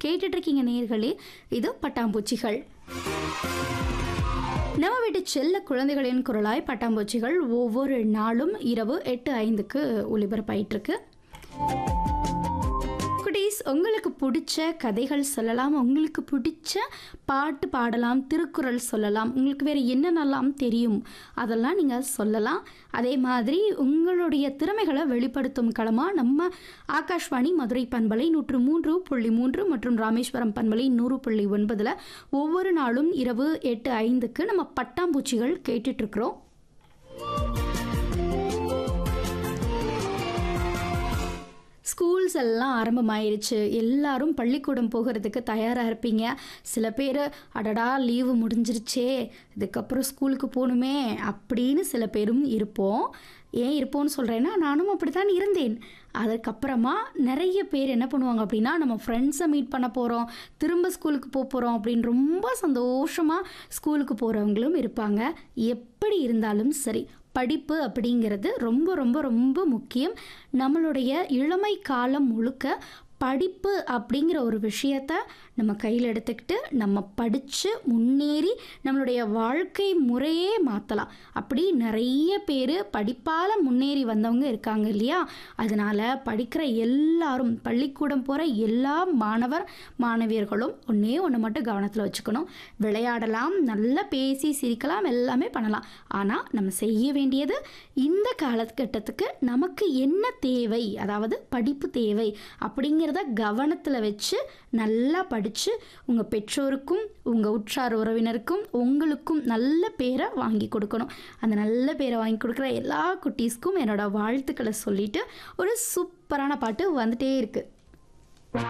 கேட்டுட்டு இருக்கீங்க நேர்களே இது பட்டாம்பூச்சிகள் நம்ம வீட்டு செல்ல குழந்தைகளின் குரலாய் பட்டாம்பூச்சிகள் ஒவ்வொரு நாளும் இரவு எட்டு ஐந்துக்கு ஒளிபரப்பாயிட்டு இருக்கு குட்டீஸ் உங்களுக்கு பிடிச்ச கதைகள் சொல்லலாம் உங்களுக்கு பிடிச்ச பாட்டு பாடலாம் திருக்குறள் சொல்லலாம் உங்களுக்கு வேறு என்னென்னலாம் தெரியும் அதெல்லாம் நீங்கள் சொல்லலாம் அதே மாதிரி உங்களுடைய திறமைகளை வெளிப்படுத்தும் களமாக நம்ம ஆகாஷ்வாணி மதுரை பண்பலை நூற்று மூன்று புள்ளி மூன்று மற்றும் ராமேஸ்வரம் பண்பலை நூறு புள்ளி ஒன்பதில் ஒவ்வொரு நாளும் இரவு எட்டு ஐந்துக்கு நம்ம பட்டாம்பூச்சிகள் கேட்டுட்ருக்குறோம் ஸ்கூல்ஸ் எல்லாம் ஆரம்பமாயிருச்சு எல்லாரும் பள்ளிக்கூடம் போகிறதுக்கு தயாராக இருப்பீங்க சில பேர் அடடா லீவு முடிஞ்சிருச்சே இதுக்கப்புறம் ஸ்கூலுக்கு போகணுமே அப்படின்னு சில பேரும் இருப்போம் ஏன் இருப்போம்னு சொல்கிறேன்னா நானும் அப்படி தான் இருந்தேன் அதுக்கப்புறமா நிறைய பேர் என்ன பண்ணுவாங்க அப்படின்னா நம்ம ஃப்ரெண்ட்ஸை மீட் பண்ண போகிறோம் திரும்ப ஸ்கூலுக்கு போக போகிறோம் அப்படின்னு ரொம்ப சந்தோஷமாக ஸ்கூலுக்கு போகிறவங்களும் இருப்பாங்க எப்படி இருந்தாலும் சரி படிப்பு அப்படிங்கிறது ரொம்ப ரொம்ப ரொம்ப முக்கியம் நம்மளுடைய இளமை காலம் முழுக்க படிப்பு அப்படிங்கிற ஒரு விஷயத்த நம்ம கையில் எடுத்துக்கிட்டு நம்ம படித்து முன்னேறி நம்மளுடைய வாழ்க்கை முறையே மாற்றலாம் அப்படி நிறைய பேர் படிப்பால் முன்னேறி வந்தவங்க இருக்காங்க இல்லையா அதனால் படிக்கிற எல்லாரும் பள்ளிக்கூடம் போகிற எல்லா மாணவர் மாணவியர்களும் ஒன்றே ஒன்று மட்டும் கவனத்தில் வச்சுக்கணும் விளையாடலாம் நல்லா பேசி சிரிக்கலாம் எல்லாமே பண்ணலாம் ஆனால் நம்ம செய்ய வேண்டியது இந்த காலகட்டத்துக்கு நமக்கு என்ன தேவை அதாவது படிப்பு தேவை அப்படிங்கிறத கவனத்தில் வச்சு நல்லா படித்து உங்கள் பெற்றோருக்கும் உங்கள் உற்றார் உறவினருக்கும் உங்களுக்கும் நல்ல பேரை வாங்கி கொடுக்கணும் அந்த நல்ல பேரை வாங்கி கொடுக்குற எல்லா குட்டீஸ்க்கும் என்னோட வாழ்த்துக்களை சொல்லிட்டு ஒரு சூப்பரான பாட்டு வந்துட்டே இருக்குது